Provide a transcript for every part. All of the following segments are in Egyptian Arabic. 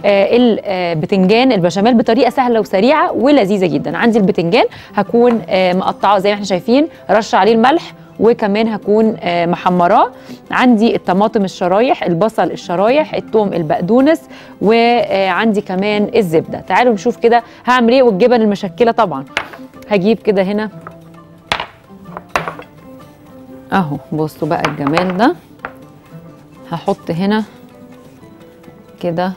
آه، البتنجان البشاميل بطريقه سهله وسريعه ولذيذه جدا عندي البتنجان هكون آه، مقطعه زي ما احنا شايفين رش عليه الملح وكمان هكون آه، محمراه عندي الطماطم الشرايح البصل الشرايح الثوم البقدونس وعندي كمان الزبده تعالوا نشوف كده هعمل ايه والجبن المشكله طبعا هجيب كده هنا اهو بصوا بقى الجمال ده هحط هنا كده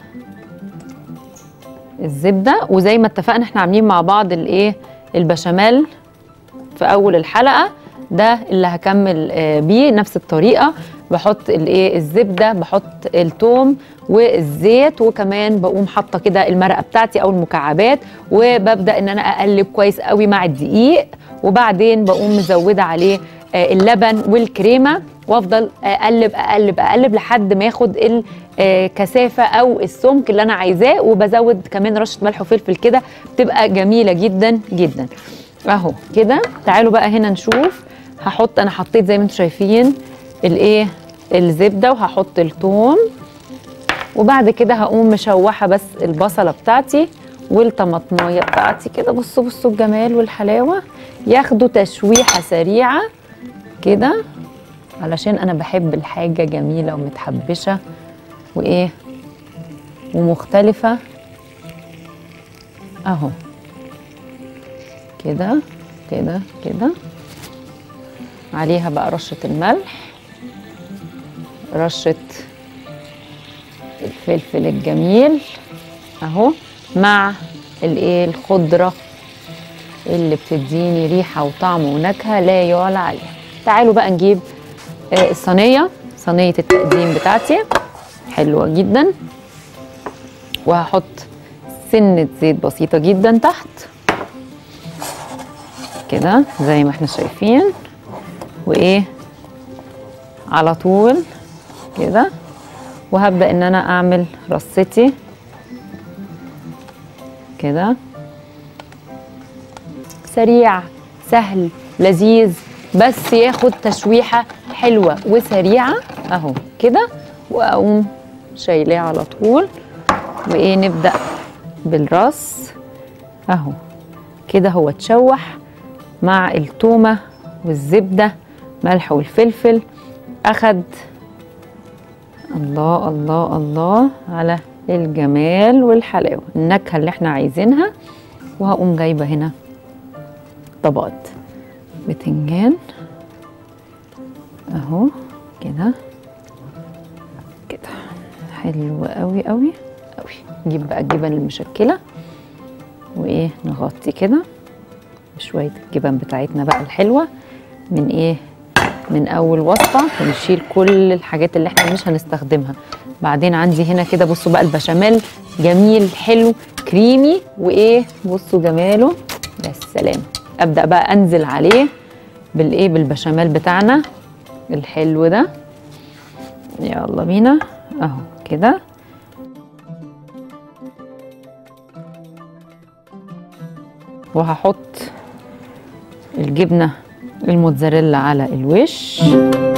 الزبده وزي ما اتفقنا احنا عاملين مع بعض الايه البشاميل في اول الحلقه ده اللي هكمل آه، بيه نفس الطريقه بحط الايه الزبده بحط الثوم والزيت وكمان بقوم حاطه كده المرقه بتاعتي او المكعبات وببدا ان انا اقلب كويس قوي مع الدقيق وبعدين بقوم مزوده عليه آه، اللبن والكريمه وافضل اقلب اقلب اقلب لحد ما ياخد الكثافه او السمك اللي انا عايزاه وبزود كمان رشه ملح وفلفل كده بتبقى جميله جدا جدا اهو كده تعالوا بقى هنا نشوف هحط انا حطيت زي ما انتم شايفين الايه الزبده وهحط الثوم وبعد كده هقوم مشوحه بس البصله بتاعتي والطماطمايه بتاعتي كده بصوا بصوا الجمال والحلاوه ياخدوا تشويحه سريعه كده علشان انا بحب الحاجه جميله ومتحبشه وايه ومختلفه اهو كده كده كده عليها بقى رشه الملح رشه الفلفل الجميل اهو مع الايه الخضره اللي بتديني ريحه وطعم ونكهه لا يعلى عليها تعالوا بقى نجيب آه، الصينيه صينيه التقديم بتاعتي حلوه جدا وهحط سنه زيت بسيطه جدا تحت كده زي ما احنا شايفين وايه على طول كده وهبدا ان انا اعمل رصتي كده سريع سهل لذيذ بس ياخد تشويحه حلوه وسريعه اهو كده واقوم شايلاه على طول وايه نبدا بالراس اهو كده هو اتشوح مع التومه والزبده ملح والفلفل اخد الله الله الله على الجمال والحلاوه النكهه اللي احنا عايزينها وهقوم جايبه هنا طبقات بتنجان اهو كده كده حلو قوي قوي قوي نجيب بقى الجبن المشكله وايه نغطي كده بشويه الجبن بتاعتنا بقى الحلوه من ايه من اول وصفه ونشيل كل الحاجات اللي احنا مش هنستخدمها بعدين عندي هنا كده بصوا بقى البشاميل جميل حلو كريمي وايه بصوا جماله يا سلام ابدا بقى انزل عليه بالايه بالبشاميل بتاعنا الحلو ده يلا بينا اهو كده وهحط الجبنه الموتزاريلا على الوش